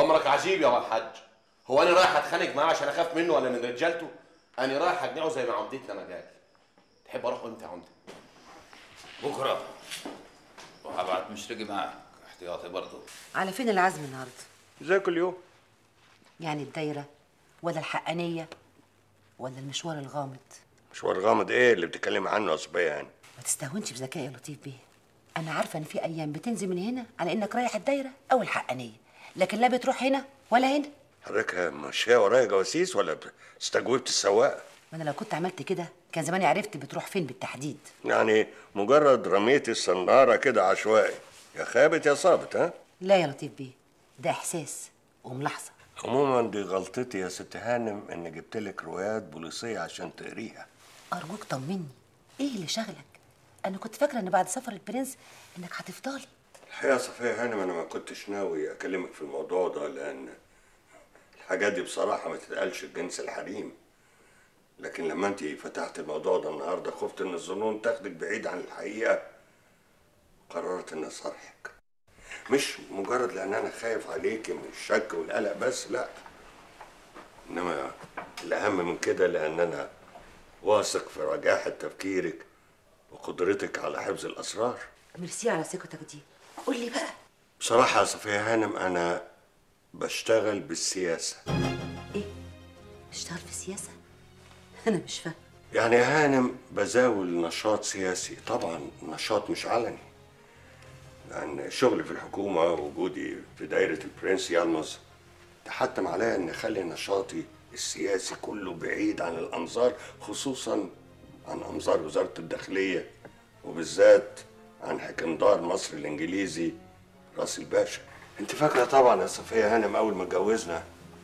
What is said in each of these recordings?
امرك عجيب يا ابو الحاج هو انا رايح اتخانق معاه عشان اخاف منه ولا من رجالته انا رايح اقنعه زي ما عمدتنا ما قال تحب اروح امتى يا عمده بكره وهبعت مشرقي معك احتياطي برضه على فين العزم النهارده زي كل يوم يعني الدايره ولا الحقانيه ولا المشوار الغامض مشوار غامض ايه اللي بتتكلم عنه يا صبيه يعني ما تستهونش بذكاء يا لطيف بيه انا عارفه ان في ايام بتنزل من هنا على انك رايح الدايره او الحقانيه لكن لا بتروح هنا ولا هنا حضرتك ماشيه ورايا جواسيس ولا استجوبت السواق ما انا لو كنت عملت كده كان زماني عرفت بتروح فين بالتحديد يعني مجرد رميت الصناره كده عشوائي يا خابت يا صابت ها لا يا لطيف بيه ده احساس وملاحظه عموما دي غلطتي يا ست هانم ان جبت لك روايات بوليسيه عشان تقريها ارجوك طمني ايه اللي شغلك انا كنت فاكره ان بعد سفر البرنس انك هتفضلي الحقيقه يا صفيه هانم انا ما كنتش ناوي اكلمك في الموضوع ده لان الحاجات دي بصراحه ما تتقالش الجنس الحريم لكن لما انت فتحت الموضوع ده النهارده خفت ان الظنون تاخدك بعيد عن الحقيقه قررت اني اصارحك مش مجرد لان انا خايف عليكي من الشك والقلق بس لا انما الاهم من كده لان انا واثق في رجاحه تفكيرك وقدرتك على حفظ الاسرار ميرسي على ثقتك دي قول لي بقى بصراحه يا صفيه هانم انا بشتغل بالسياسه تشتغل في السياسه انا مش فاهم يعني يا هانم بزاول نشاط سياسي طبعا نشاط مش علني لأن شغلي في الحكومة ووجودي في دايرة البرنس يلمز تحتم عليا أن أخلي نشاطي السياسي كله بعيد عن الأنظار خصوصا عن أنظار وزارة الداخلية وبالذات عن حكمدار مصر الإنجليزي راس الباشا أنت فاكرة طبعا يا صفية هانم أول ما اتجوزنا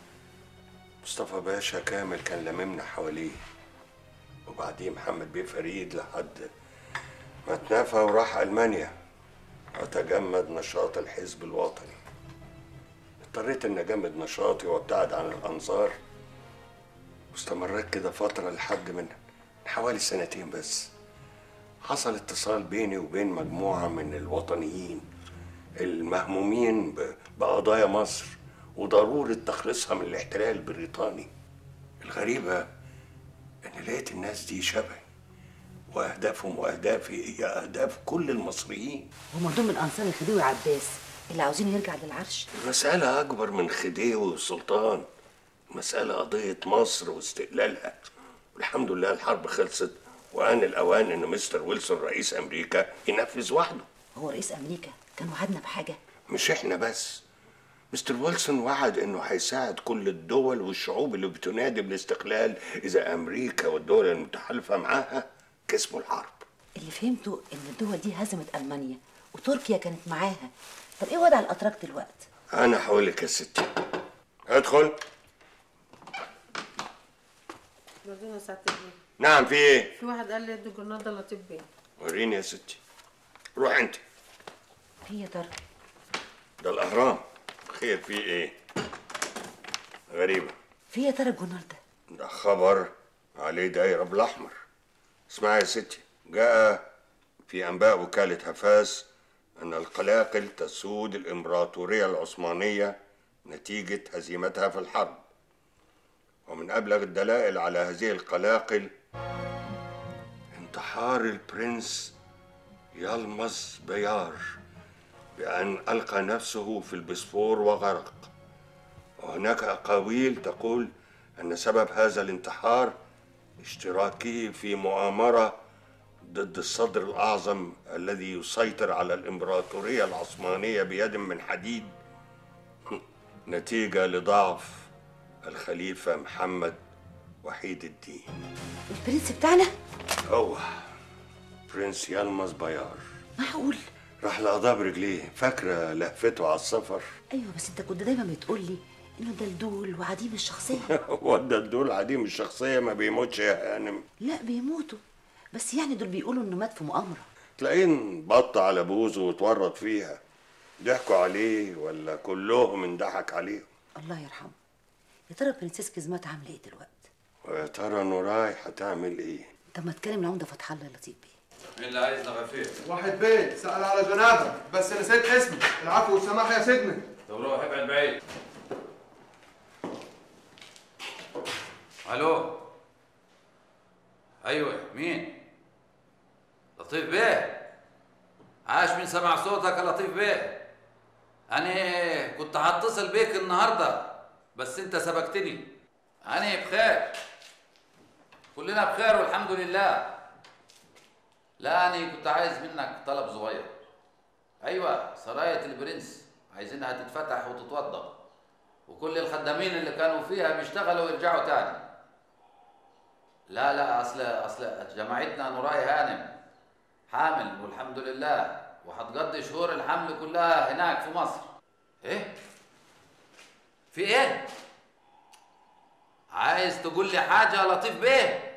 مصطفى باشا كامل كان لممنا حواليه وبعديه محمد بيه فريد لحد ما اتنافى وراح ألمانيا وتجمد نشاط الحزب الوطني اضطريت ان اجمد نشاطي وابتعد عن الانظار واستمريت كده فتره لحد من حوالي سنتين بس حصل اتصال بيني وبين مجموعه من الوطنيين المهمومين ب- بقضايا مصر وضروره تخليصها من الاحتلال البريطاني الغريبه ان لقيت الناس دي شبهي واهدافهم واهدافي هي اهداف كل المصريين هما دول من انصار الخديوي عباس اللي عاوزين يرجع للعرش المسألة أكبر من خديوي والسلطان مسألة قضية مصر واستقلالها والحمد لله الحرب خلصت وآن الأوان إن مستر ويلسون رئيس أمريكا ينفذ وحده هو رئيس امريكا كان وعدنا بحاجه مش إحنا بس مستر ويلسون وعد إنه هيساعد كل الدول والشعوب اللي بتنادي بالاستقلال إذا أمريكا والدول المتحالفة معاها كسبوا الحرب اللي فهمته ان الدول دي هزمت المانيا وتركيا كانت معاها طب ايه وضع الاتراك دلوقتي أنا هقول لك يا ستي ادخل بعدين ساعة البيت نعم في إيه؟ في واحد قال لي ادي الجرنال ده لطيف بيه وريني يا ستي روح أنت هي يا ترى ده الأهرام خير فيه إيه؟ غريبة في يا ترى الجورنال ده ده خبر عليه دايرة بالأحمر اسمعي يا ستي جاء في أنباء وكالة هفاز أن القلاقل تسود الإمبراطورية العثمانية نتيجة هزيمتها في الحرب ومن أبلغ الدلائل على هذه القلاقل انتحار البرنس يلمز بيار بأن ألقى نفسه في البسفور وغرق وهناك أقاويل تقول أن سبب هذا الانتحار اشتراكه في مؤامرة ضد الصدر الأعظم الذي يسيطر على الإمبراطورية العثمانية بيد من حديد نتيجة لضعف الخليفة محمد وحيد الدين البرنس بتاعنا هو برنس يلمز بيار معقول راح لقضاه برجليه فاكرة لهفته على السفر ايوه بس انت كنت دايما بتقول لي انه دلدول وعديم الشخصيه هو ده دول عديم الشخصية ما بيموتش يا هانم لا بيموتوا بس يعني دول بيقولوا انه مات في مؤامره تلاقيه انبط على بوزه واتورط فيها ضحكوا عليه ولا كلهم اندحك عليهم الله يرحمه يا ترى برنسيس كزمات عامله ايه دلوقتي ويا ترى نوراي هتعمل ايه طب ما تكلم العمده فتح الله لطيف بيه مين اللي عايزنا غفير؟ واحد بيه سأل على جنابك بس نسيت اسمه العفو والسماح يا سيدنا طب روح ابعد بعيد من سمع صوتك يا لطيف بيه انا كنت هتصل بيك النهارده بس انت سبقتني انا بخير كلنا بخير والحمد لله لا انا كنت عايز منك طلب صغير ايوه سرايه البرنس عايزينها تتفتح وتتوضب وكل الخدامين اللي كانوا فيها بيشتغلوا ويرجعوا تاني لا لا اصل اصل جماعتنا نوراي هانم حامل والحمد لله وهتقضي شهور الحمل كلها هناك في مصر ايه في ايه عايز تقول لي حاجه يا لطيف بيه